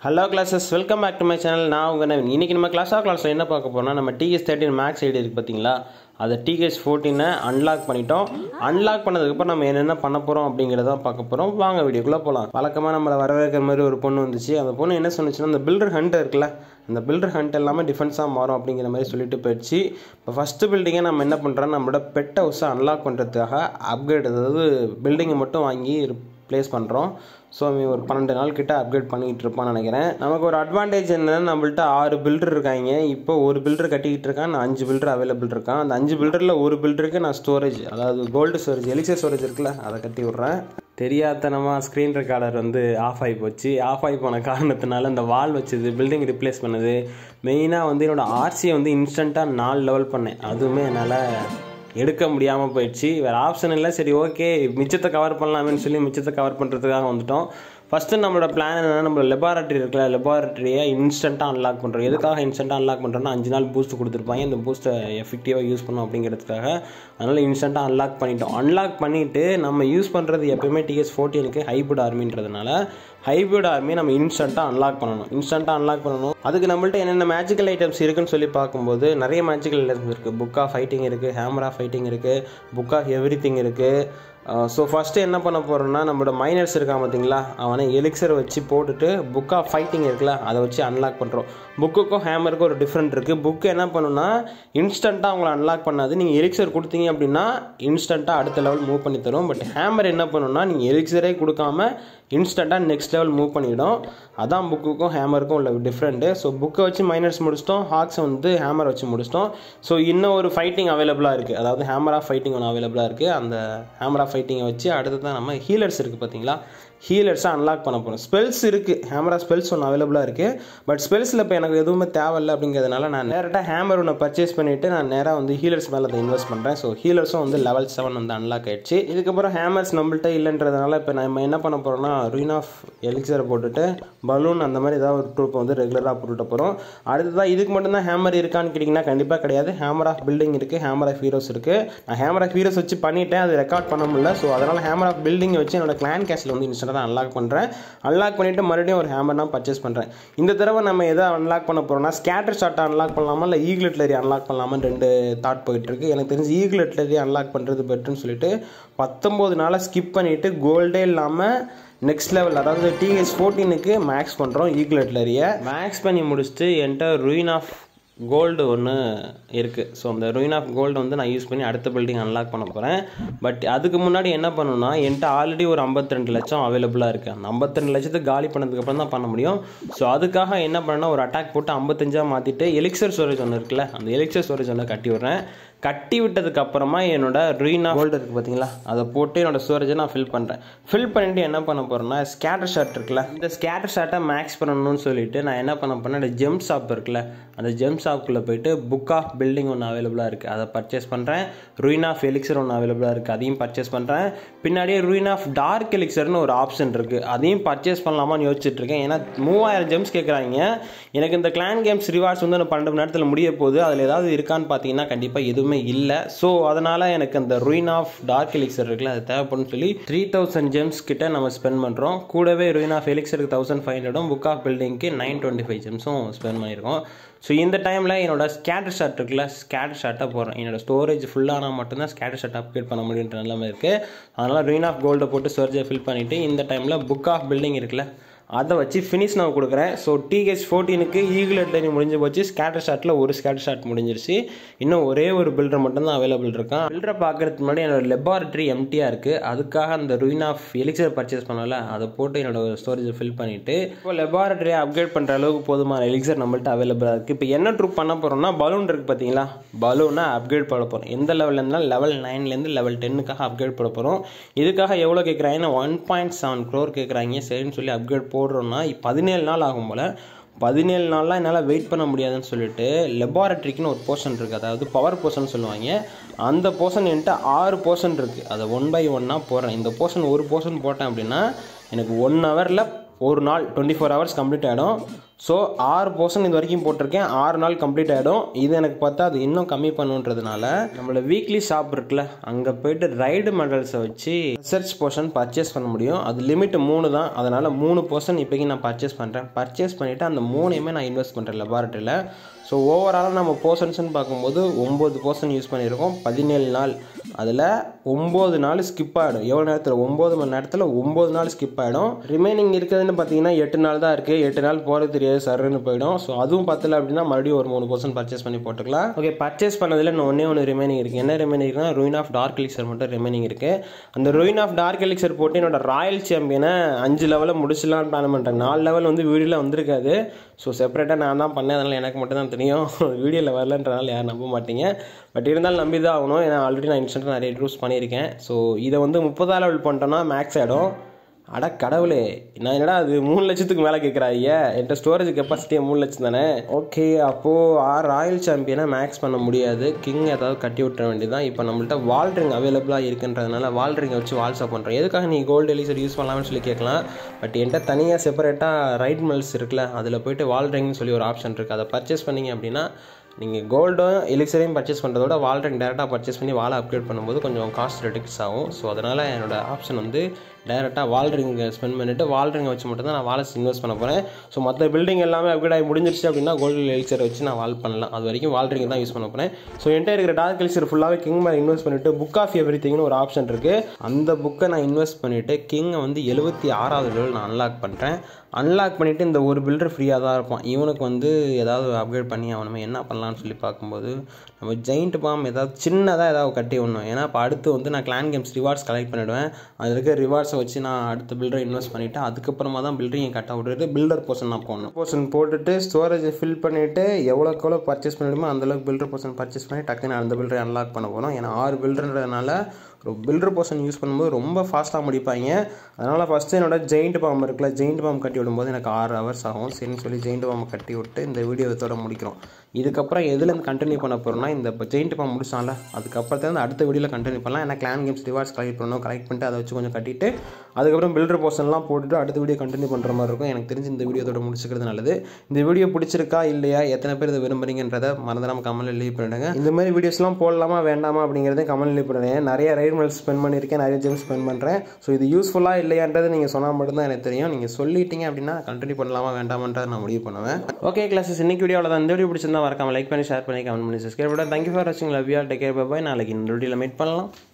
hello classes welcome back to my channel நான் உங்கள் நவீன் இன்றைக்கி நம்ம கிளாஸ் ஆஃப் கிளாஸில் என்ன பார்க்க போறோம்னா நம்ம டிஎஸ் தேர்ட்டின் மேக்ஸ் ஐடி இருக்குது பார்த்தீங்களா அதை டிஎஸ் ஃபோர்டீனை அன்லாக் பண்ணிட்டோம் அன்லாக் பண்ணதுக்கப்புறம் நம்ம என்னென்ன பண்ண போகிறோம் அப்படிங்கிறத பார்க்க போகிறோம் வாங்க வீடியோக்குள்ளே போகலாம் வழக்கமாக நம்மளை வரவேற்கிற மாதிரி ஒரு பொண்ணு வந்துச்சு அந்த பொண்ணு என்ன சொன்னுச்சுன்னா அந்த பில்டர் ஹண்ட் இருக்குல்ல அந்த பில்டர் ஹண்ட் எல்லாமே டிஃபென்ஸாக மாறும் அப்படிங்கிற மாதிரி சொல்லிட்டு போயிடுச்சு இப்போ ஃபஸ்ட்டு பில்டிங்கை நம்ம என்ன பண்ணுறோம் நம்மளோட பெட் ஹவுஸை அன்லாக் பண்ணுறதுக்காக அப்கிரேட் அதாவது பில்டிங்கை மட்டும் வாங்கி ப்ளேஸ் பண்ணுறோம் ஸோ அவன் ஒரு பன்னெண்டு நாள் கிட்ட அப்கிரேட் பண்ணிக்கிட்டு இருப்பான்னு நினைக்கிறேன் நமக்கு ஒரு அட்வான்டேஜ் என்னன்னா நம்மள்ட்ட ஆறு பில்டர் இருக்காங்க இப்போ ஒரு பில்டர் கட்டிக்கிட்டு இருக்கான் நான் அஞ்சு பில்டர் அவைலபிள் இருக்கான் அந்த அஞ்சு பில்டரில் ஒரு பில்டருக்கு நான் ஸ்டோரேஜ் அதாவது கோல்டு ஸ்டோரேஜ் எலிக்சர் ஸ்டோரேஜ் இருக்குல்ல அதை கட்டி விட்றேன் தெரியாதனமாக ஸ்க்ரீன் ரெக்கார்டர் வந்து ஆஃப் ஆகி போச்சு ஆஃப் ஆகி போன காரணத்தினால இந்த வால் வச்சது பில்டிங் ரிப்ளேஸ் பண்ணது மெயினாக வந்து என்னோட ஆர்சியை வந்து இன்ஸ்டண்ட்டாக நாலு லெவல் பண்ணேன் அதுவுமே என்னால் எடுக்க முடியாமல் போயிடுச்சு வேறு ஆப்ஷன் இல்லை சரி ஓகே மிச்சத்தை கவர் பண்ணலாமேன்னு சொல்லி மிச்சத்தை கவர் பண்ணுறதுக்காக வந்துட்டோம் ஃபஸ்ட்டு நம்மளோட பிளான் என்னென்னா நம்ம லெபார்ட்டரி இருக்குல்ல லெபார்ட்டரியை இன்ஸ்டண்ட்டாக அன்லாக் பண்ணுறோம் எதுக்காக இன்ஸ்டண்ட்டாக அன்லாக் பண்ணுறோன்னா அஞ்சு நாள் பூஸ்ட் கொடுத்துருப்பாங்க இந்த பூஸ்ட்டை எஃபெக்டிவாக யூஸ் பண்ணோம் அப்படிங்கிறதுக்காக அதனால் இன்ஸ்டண்ட்டாக அன்லாக் பண்ணிட்டோம் அன்லாக் பண்ணிவிட்டு நம்ம யூஸ் பண்ணுறது எப்பயுமே டிஎஸ் ஃபோர்டீனுக்கு ஹைப்ரிட் ஆர்மின்றதுனால ஹைப்ரிட் ஆர்மி நம்ம இன்ஸ்டண்ட்டாக அன்லாக் பண்ணணும் இன்ஸ்டண்ட்டாக அன்லாக் பண்ணணும் அதுக்கு நம்மள்ட்ட என்னென்ன மேஜிக்கல் ஐட்டம்ஸ் இருக்குன்னு சொல்லி பார்க்கும்போது நிறைய மேஜிக்கல் ஐட்டம்ஸ் இருக்குது புக் ஆஃப் ஃபைட்டிங் இருக்குது ஹேமரா ஃபைட்டிங் இருக்குது புக் ஆஃப் எவ்ரி திங் இருக்குது ஸோ ஃபஸ்ட்டு என்ன பண்ண போகிறோம்னா நம்மளோட மைனர்ஸ் இருக்கான் பார்த்தீங்களா அவனை எலிக்சர் வச்சு போட்டுட்டு புக் ஆஃப் ஃபைட்டிங் இருக்குல்ல அதை வச்சு அன்லாக் பண்ணுறோம் புக்குக்கும் ஹேமருக்கும் ஒரு டிஃப்ரெண்ட் இருக்குது புக்கு என்ன பண்ணுன்னா இன்ஸ்டண்ட்டாக அவங்கள அன்லாக் பண்ணாது நீங்கள் எலிக்சர் கொடுத்தீங்க அப்படின்னா இன்ஸ்டண்ட்டாக அடுத்த லெவல் மூவ் பண்ணி தரும் பட் ஹேமர் என்ன பண்ணுன்னா நீங்கள் எலிக்சரே கொடுக்காம இன்ஸ்டண்ட்டாக நெக்ஸ்ட் லெவல் மூவ் பண்ணிவிடும் அதான் புக்குக்கும் ஹேமருக்கும் உள்ள டிஃப்ரெண்ட்டு ஸோ புக்கை வச்சு மைனர்ஸ் முடிச்சிட்டோம் ஹாக்ஸை வந்து ஹேமர் வச்சு முடிச்சிட்டோம் ஸோ இன்னும் ஒரு ஃபைட்டிங் அவைலபிளாக இருக்குது அதாவது ஹேமர் ஆஃப் ஃபைட்டிங் ஒன்று அவைலபிளாக இருக்குது அந்த ஹேமர் ஆஃப் ஃபைட்டிங்கை வச்சு அடுத்து தான் நம்ம ஹீலர்ஸ் இருக்குது பார்த்தீங்களா ஹீலர்ஸை அன்லாக் பண்ண போகிறோம் ஸ்பெல்ஸ் இருக்குது ஹேமரா ஸ்பெல்ஸ் ஒன்று அவைலபிளாக இருக்குது பட் ஸ்பெல்ஸில் இப்போ எனக்கு எதுவுமே தேவையில்லை அப்படிங்கிறதுனால நான் நேரட்டாக ஹேமர் ஒன்று பர்ச்சேஸ் பண்ணிவிட்டு நான் நேராக வந்து ஹீலர்ஸ் மேலே அதை இன்வெஸ்ட் பண்ணுறேன் ஸோ ஹீலர்ஸும் வந்து லெவல் செவன் வந்து அன்லாக் ஆயிடுச்சு இதுக்கப்புறம் ஹேமர்ஸ் நம்மள்ட்ட இல்லைன்றதுனால இப்போ நம்ம என்ன பண்ண போகிறோம்னா ரூயின் ஆஃப் எலிக்சரை போட்டுட்டு பலூன் அந்த மாதிரி ஏதாவது ஒரு ட்ரூப் வந்து ரெகுலராக போட்டுட்டு போகிறோம் அடுத்ததாக இதுக்கு மட்டும்தான் ஹேமர் இருக்கான்னு கேட்டிங்கன்னா கண்டிப்பாக கிடையாது ஹேமர் ஆஃப் பில்டிங் இருக்குது ஹேமர் ஆஃப் ஹீரோஸ் இருக்குது நான் ஹேமர் ஆஃப் ஹீரோஸ் வச்சு பண்ணிட்டேன் அது ரெக்கார்ட் பண்ண முடியல ஸோ அதனால் ஹேமர் ஆஃப் பில்டிங் வச்சு என்னோட கிளான் கேஷில் வந்து இன்ஸ்டன்ட்டாக தான் அன்லாக் பண்ணுறேன் அன்லாக் பண்ணிவிட்டு மறுபடியும் ஒரு ஹேமர் நான் பர்ச்சேஸ் பண்ணுறேன் இந்த தடவை நம்ம எதை அன்லாக் பண்ண போகிறோம்னா ஸ்கேட்டர் ஷாட்டை அன்லாக் பண்ணலாமா இல்லை ஈகிளட்லரி அன்லாக் பண்ணலாமான்னு ரெண்டு தாட் போயிட்டுருக்கு எனக்கு தெரிஞ்சு ஈகிளட்லரி அன்லாக் பண்ணுறது பெட்டர்னு சொல்லிட்டு பத்தொம்போது நாளை ஸ்கிப் பண்ணிவிட்டு கோல்டே இல்லாமல் நெக்ஸ்ட் லெவல் அதாவது டிஎஸ் ஃபோர்டீனுக்கு மேக்ஸ் பண்ணுறோம் ஈக்குலேட்லரியை மேக்ஸ் பண்ணி முடிச்சுட்டு என்கிட்ட ruin ஆஃப் கோல்டு ஒன்று இருக்குது ஸோ அந்த ruin ஆஃப் கோல்டு வந்து நான் யூஸ் பண்ணி அடுத்த பில்டிங் அன்லாக் பண்ண போகிறேன் பட் அதுக்கு முன்னாடி என்ன பண்ணணும்னா என்கிட்ட ஆல்ரெடி ஒரு 52 லட்சம் அவைலபிளாக இருக்குது அந்த 52 லட்சத்துக்கு காலி பண்ணதுக்கப்புறம் தான் பண்ண முடியும் ஸோ அதுக்காக என்ன பண்ணேன்னா ஒரு அட்டாக் போட்டு ஐம்பத்தஞ்சாக மாற்றிட்டு எலிக்சர் ஸ்டோரேஜ் ஒன்று இருக்குல்ல அந்த எலிக்சர் ஸ்டோரேஜ் ஒன்று கட்டி விட்றேன் கட்டி விட்டதுக்கு அப்புறமா என்னோட ரீனா கோல்டு இருக்குது பார்த்தீங்களா அதை போட்டு என்னோட ஸ்டோரேஜை நான் ஃபில் பண்ணுறேன் ஃபில் பண்ணிட்டு என்ன பண்ண போகிறேன்னா ஸ்கேட்டர் ஷாட் இருக்குல்ல இந்த ஸ்கேட்டர் ஷாட்டை மேக்ஸ் பண்ணணும்னு சொல்லிட்டு நான் என்ன பண்ண போறேன்னா இந்த ஜெம் ஷாப் இருக்குல்ல அந்த ஜெம் ஷாப்புக்குள்ளே போயிட்டு புக் ஆஃப் பில்டிங் ஒன்று அவைலபிளாக இருக்குது அதை பர்ச்சேஸ் பண்ணுறேன் ruin ஆஃப் எலிக்சர் ஒன்று அவைலபிளாக இருக்குது அதையும் பர்ச்சேஸ் பண்ணுறேன் பின்னாடியே ruin ஆஃப் டார்க் எலிக்சர்னு ஒரு ஆப்ஷன் இருக்குது அதையும் பர்ச்சேஸ் பண்ணலாமான்னு யோசிச்சுட்டு இருக்கேன் ஏன்னா மூவாயிரம் ஜெம்ஸ் கேட்குறாங்க எனக்கு இந்த கிளான் கேம்ஸ் ரிவார்ட்ஸ் வந்து நான் பன்னெண்டு மணி நேரத்தில் முடிய போகுது அதில் ஏதாவது இருக்கான்னு பார்த்தீங்கன்னா கண்டிப்பாக எதுவுமே இல்லை ஸோ அதனால் எனக்கு அந்த ruin ஆஃப் டார்க் எலிக்சர் இருக்குல்ல அது தேவைப்படும் சொல்லி த்ரீ தௌசண்ட் ஜெம்ஸ் கிட்ட நம்ம ஸ்பெண்ட் பண்ணுறோம் கூடவே ruin ஆஃப் எலிக்சருக்கு தௌசண்ட் ஃபைவ் ஹண்ட்ரடும் புக் ஆஃப் பில்டிங்க்கு நைன் டுவெண்ட்டி ஃபைவ் ஜெம்ஸும் ஸ்பெண்ட் பண்ணியிருக்கோம் ஸோ இந்த டைமில் என்னோட ஸ்கேட்டர் ஷாட் இருக்குல்ல ஸ்கேட்டர் ஷாட்டை போடுறேன் என்னோட ஸ்டோரேஜ் ஃபுல்லானால் மட்டும்தான் ஸ்கேட்டர் ஷாட் அப்கிரேட் பண்ண முடியுன்ற நிலைமை இருக்குது அதனால் ruin ஆஃப் கோல்டை போட்டு ஸ்டோரேஜை ஃபில் பண்ணிவிட்டு இந்த டைமில் புக் ஆஃப் பில்டிங் இருக்குல்ல அதை வச்சு ஃபினிஷ் நான் கொடுக்குறேன் ஸோ டிஹெச் ஃபோர்டீனுக்கு ஈகிள் லைன் முடிஞ்சு போச்சு ஸ்கேட்டர் ஷாட்டில் ஒரு ஸ்கேட்டர் ஷாட் முடிஞ்சிருச்சு இன்னும் ஒரே ஒரு பில்டர் மட்டும் தான் அவைலபிள் இருக்கான் பில்டரை பார்க்கறதுக்கு முன்னாடி என்னோட லெபார்ட்டரி எம்டியாக இருக்குது அதுக்காக அந்த ruin ஆஃப் எலிக்சர் பர்ச்சேஸ் பண்ணல அதை போட்டு என்னோட ஸ்டோரேஜை ஃபில் பண்ணிவிட்டு இப்போ லெபார்ட்டரியை அப்கிரேட் பண்ணுற அளவுக்கு போதுமான எலிக்சர் நம்மள்ட்ட அவைலபிளாக இருக்குது இப்போ என்ன ட்ரூப் பண்ண போகிறோம்னா பலூன் இருக்குது பார்த்தீங்களா பலூனை அப்கிரேட் பண்ண போகிறோம் எந்த லெவலில் இருந்தாலும் லெவல் நைன்லேருந்து லெவல் டென்னுக்காக அப்கிரேட் பண்ண போகிறோம் இதுக்காக எவ்வளோ கேட்குறாங்கன்னா ஒன் பாயிண்ட் செவன் க்ரோர் கேட்குறாங்க சரின்னு சொல்லி அப்கிரேட் போடுறோம்னா பதினேழு நாள் ஆகும் போல் பதினேழு நாள்லாம் என்னால் வெயிட் பண்ண முடியாதுன்னு சொல்லிட்டு லெபார்ட்டரிக்குன்னு ஒரு போர்ஷன் இருக்குது அதாவது பவர் போர்ஷன் சொல்லுவாங்க அந்த போர்ஷன் என்கிட்ட ஆறு போர்ஷன் இருக்குது அதை ஒன் பை ஒன்னாக போடுறேன் இந்த போர்ஷன் ஒரு போர்ஷன் போட்டேன் அப்படின்னா எனக்கு ஒன் ஹவரில் ஒரு நாள் டுவெண்ட்டி ஃபோர் ஹவர்ஸ் கம்ப்ளீட் ஆகிடும் ஸோ ஆறு போர்ஷன் இது வரைக்கும் போட்டிருக்கேன் ஆறு நாள் கம்ப்ளீட் ஆகிடும் இது எனக்கு பார்த்தா அது இன்னும் கம்மி பண்ணுன்றதுனால நம்மளோட வீக்லி ஷாப் இருக்குல்ல அங்கே போயிட்டு ரைடு மெடல்ஸை வச்சு ரிசர்ச் போர்ஷன் பர்ச்சேஸ் பண்ண முடியும் அது லிமிட் மூணு தான் அதனால் மூணு போர்ஷன் இப்போக்கி நான் பர்ச்சேஸ் பண்ணுறேன் பர்ச்சேஸ் பண்ணிவிட்டு அந்த மூணையுமே நான் இன்வெஸ்ட் பண்ணுறேன் லெபார்ட்டரியில் ஸோ ஓவராலாக நம்ம போர்ஷன்ஸ்னு பார்க்கும்போது ஒம்பது போர்ஷன் யூஸ் பண்ணியிருக்கோம் பதினேழு நாள் அதில் ஒம்பது நாள் ஸ்கிப் ஆகிடும் எவ்வளோ நேரத்தில் ஒம்பது மணி நேரத்தில் ஒம்பது நாள் ஸ்கிப் ஆகிடும் ரிமைனிங் இருக்கிறதுன்னு பார்த்தீங்கன்னா எட்டு நாள் தான் இருக்குது எட்டு நாள் போகிறது தெரியாது சருன்னு போயிடும் ஸோ அதுவும் பத்தல அப்படின்னா மறுபடியும் ஒரு மூணு பர்சன்ட் பர்ச்சேஸ் பண்ணி போட்டுக்கலாம் ஓகே பர்ச்சேஸ் பண்ணதில் இன்னும் ஒன்றே ஒன்று ரிமைனிங் இருக்குது என்ன ரிமைனிங் இருக்குன்னா ruin ஆஃப் டார்க் எலிக்சர் மட்டும் ரிமைனிங் இருக்குது அந்த ruin ஆஃப் டார்க் எலிக்சர் போட்டு என்னோட ராயல் சாம்பியனை அஞ்சு லெவலில் முடிச்சலாம்னு பிளான் பண்ணுறேன் நாலு லெவல் வந்து வீடியோவில் வந்திருக்காது ஸோ செப்பரேட்டாக நான் தான் பண்ணேன் அதனால் எனக்கு மட்டும் தான் தெரியும் வீடியோவில் வரலன்றனால யாரும் நம்ப மாட்டீங்க பட் இருந்தாலும் நம்பி தான் ஆகணும் ஏன்னா ஆல்ரெடி நான் இன்ஸ்டன்ட் நிறைய ட்ரூஸ் பண்ணியிருக்கேன் ஸோ இதை வந்து முப்பதாம் லெவல் பண்ணிட்டோன்னா மேக்ஸ் ஆகிடும் அட கடவுளே நான் என்னடா அது மூணு லட்சத்துக்கு மேலே கேட்குறாங்க என்கிட்ட ஸ்டோரேஜ் கெப்பாசிட்டியே மூணு லட்சம் தானே ஓகே அப்போது ஆ ராயல் சாம்பியனை மேக்ஸ் பண்ண முடியாது கிங் ஏதாவது கட்டி விட்டுற வேண்டியதான் இப்போ நம்மள்ட்ட வால் ரிங் அவைலபிளாக இருக்குன்றதுனால வால் ரிங்கை வச்சு வால்ஸாக பண்ணுறேன் எதுக்காக நீ கோல்டு எலிசர் யூஸ் பண்ணலாம்னு சொல்லி கேட்கலாம் பட் என்கிட்ட தனியாக செப்பரேட்டாக ரைட் மெல்ஸ் இருக்குல்ல அதில் போயிட்டு வால் ரிங்னு சொல்லி ஒரு ஆப்ஷன் இருக்குது அதை பர்ச்சேஸ் பண்ணீங்க அப்படின்னா நீங்கள் கோல்டும் எலிக்சரையும் பர்ச்சேஸ் பண்ணுறதோட வால் ரிங் டேரெக்டாக பர்ச்சேஸ் பண்ணி வாலை அப்கிரேட் பண்ணும்போது கொஞ்சம் காஸ்ட் ரெடிக்ஸ் ஆகும் ஸோ அதனால் என்னோட ஆப்ஷன் வந்து டேரெக்டாக வால் ரிங்கை ஸ்பெண்ட் பண்ணிவிட்டு வால் ரிங்கை வச்சு மட்டும் தான் நான் வாலை இன்வெஸ்ட் பண்ண போகிறேன் ஸோ மற்ற பில்டிங் எல்லாமே அப்கிரேட் ஆகி முடிஞ்சிருச்சு அப்படின்னா கோல்டு எலிக்சரை வச்சு நான் வால் பண்ணலாம் அது வரைக்கும் வால் ரிங் தான் யூஸ் பண்ண போகிறேன் ஸோ என்கிட்ட இருக்கிற டார்க் எலிக்சர் ஃபுல்லாகவே கிங் மேலே இன்வெஸ்ட் பண்ணிவிட்டு புக் ஆஃப் எவ்ரி திங்னு ஒரு ஆப்ஷன் இருக்குது அந்த புக்கை நான் இன்வெஸ்ட் பண்ணிவிட்டு கிங்கை வந்து எழுபத்தி ஆறாவது லெவல் நான் அன்லாக் பண்ணுறேன் அன்லாக் பண்ணிவிட்டு இந்த ஒரு பில்டர் ஃப்ரீயாக தான் இருப்பான் இவனுக்கு வந்து ஏதாவது அப்கிரேட் பண்ணி அவனுமே என்ன பண்ணலாம்னு சொல்லி பார்க்கும்போது நம்ம ஜெயிண்ட் பாம் ஏதாவது சின்னதாக ஏதாவது கட்டி விடணும் ஏன்னா இப்போ அடுத்து வந்து நான் கிளான் கேம்ஸ் ரிவார்ட்ஸ் கலெக்ட் பண்ணிவிடுவேன் அதில் இருக்க ரிவார்ட்ஸை வச்சு நான் அடுத்த பில்டரை இன்வெஸ்ட் பண்ணிவிட்டு அதுக்கப்புறமா தான் பில்டரிங் கட்ட விட்டுட்டு பில்டர் போர்ஷன் நான் போடணும் போர்ஷன் போட்டுட்டு ஸ்டோரேஜை ஃபில் பண்ணிவிட்டு எவ்வளோக்கு எவ்வளோ பர்ச்சேஸ் பண்ணிடுமோ அந்தளவுக்கு பில்டர் போர்ஷன் பர்ச்சேஸ் பண்ணி டக்குன்னு அந்த பில்டரை அன்லாக் பண்ண போகிறோம் ஏன்னா ஆறு பில்டர்ன்றதுனால ஒரு பில்டர் போர்ஷன் யூஸ் பண்ணும்போது ரொம்ப ஃபாஸ்ட்டாக முடிப்பாங்க அதனால் ஃபஸ்ட்டு என்னோட ஜெயிண்ட் பாம் இருக்குல்ல ஜெயிண்ட் பாம் கட்டி விடும்போது எனக்கு ஆறு ஹவர்ஸ் ஆகும் சரின்னு சொல்லி ஜெயிண்ட் பாம் கட்டி விட்டு இந்த வீடியோ இதோட முடிக்கிறோம் இதுக்கப்புறம் எதுலேருந்து கண்டினியூ பண்ண போகிறோம்னா இந்த ஜெயிண்ட் பாம் முடிச்சால அதுக்கப்புறத்துல அடுத்த வீடியோவில் கண்டினியூ பண்ணலாம் ஏன்னா கிளான் கேம்ஸ் ரிவார்ட்ஸ் கலெக்ட் பண்ணணும் கலெக்ட் பண்ணிட்டு அதை வச்சு கொஞ்சம் கட்டிட்டு அதுக்கப்புறம் பில்டர் போர்ஷன்லாம் போட்டுட்டு அடுத்த வீடியோ கண்டினியூ பண்ணுற மாதிரி இருக்கும் எனக்கு தெரிஞ்சு இந்த வீடியோ இதோட முடிச்சுக்கிறது நல்லது இந்த வீடியோ பிடிச்சிருக்கா இல்லையா எத்தனை பேர் இதை விரும்புறீங்கன்றத மறந்துடாம கமெண்ட்ல லீவ் பண்ணிடுங்க இந்த மாதிரி வீடியோஸ்லாம் போடலாமா வேண்டாமா அப்படிங்கிறத கமெண்ட் லீவ் பண்ணுறேன் நிறைய ரைட் மெல் ஸ்பெண்ட் பண்ணியிருக்கேன் நிறைய ஜெம் ஸ்பெண்ட் பண்ணுறேன் ஸோ இது யூஸ்ஃபுல்லாக இல்லையான்றது நீங்கள் சொன்னால் மட்டும்தான் எனக்கு தெரியும் நீங்கள் சொல்லிட்டீங்க அப்படின்னா கண்டினியூ பண்ணலாமா வேண்டாமான்றதை நான் முடிவு பண்ணுவேன் ஓகே கிளாஸஸ் இன்னைக்கு வீடியோவில் தான் இந்த வீடியோ பிடிச்சிருந்தா மறக்காம லைக் பண்ணி ஷேர் பண்ணி கமெண்ட் பண்ணி சப்ஸ்கிரைப் பண்ணி தேங்க்யூ ஃபார் வாட்சிங் love you take care bye நாளைக்கு இந்த வீடியோவில் மீட் பண்ணலாம்